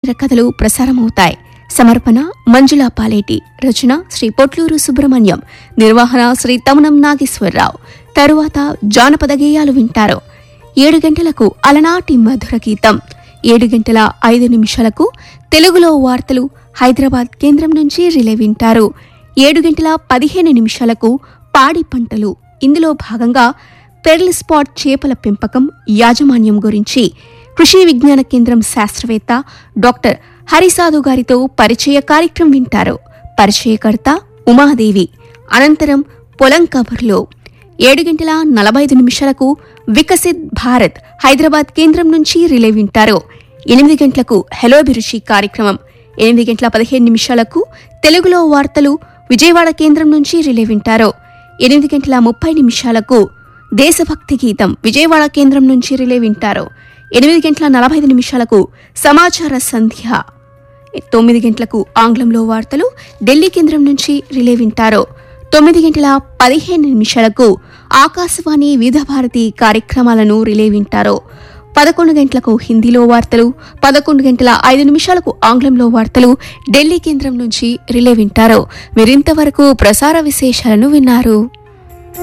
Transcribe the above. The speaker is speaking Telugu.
కేంద్ర కథలు ప్రసారమవుతాయి సమర్పణ మంజులా పాలేటి రచన శ్రీ పొట్లూరు సుబ్రహ్మణ్యం నిర్వహణ శ్రీ తమనం నాగేశ్వరరావు తరువాత జానపద గేయాలు వింటారు ఏడు గంటలకు అలనాటి మధుర గీతం ఏడు గంటల ఐదు నిమిషాలకు తెలుగులో వార్తలు హైదరాబాద్ కేంద్రం నుంచి రిలే వింటారు ఏడు గంటల పదిహేను నిమిషాలకు పాడి పంటలు ఇందులో భాగంగా పెర్ల్ స్పాట్ చేపల పెంపకం యాజమాన్యం గురించి కృషి విజ్ఞాన కేంద్రం శాస్త్రవేత్త డాక్టర్ హరిసాధు గారితో పరిచయ కార్యక్రమం వింటారు పరిచయకర్త ఉమాదేవి అనంతరం పొలం కబుర్లో ఏడు గంటల నలభై ఐదు నిమిషాలకు వికసిత్ భారత్ హైదరాబాద్ కేంద్రం నుంచి రిలే వింటారు ఎనిమిది గంటలకు హెలో అభిరుచి కార్యక్రమం ఎనిమిది గంటల పదిహేను నిమిషాలకు తెలుగులో వార్తలు విజయవాడ కేంద్రం నుంచి రిలే వింటారు ఎనిమిది గంటల ముప్పై నిమిషాలకు దేశభక్తి గీతం విజయవాడ కేంద్రం నుంచి రిలే వింటారు ఎనిమిది గంటల నలభై ఐదు నిమిషాలకు సమాచార సంధ్య తొమ్మిది గంటలకు ఆంగ్లంలో వార్తలు ఢిల్లీ కేంద్రం నుంచి రిలే వింటారు తొమ్మిది గంటల పదిహేను నిమిషాలకు ఆకాశవాణి వివిధ భారతి కార్యక్రమాలను రిలే వింటారు పదకొండు గంటలకు హిందీలో వార్తలు పదకొండు గంటల ఐదు నిమిషాలకు ఆంగ్లంలో వార్తలు ఢిల్లీ కేంద్రం నుంచి రిలే వింటారు మీరింతవరకు ప్రసార విశేషాలను విన్నారు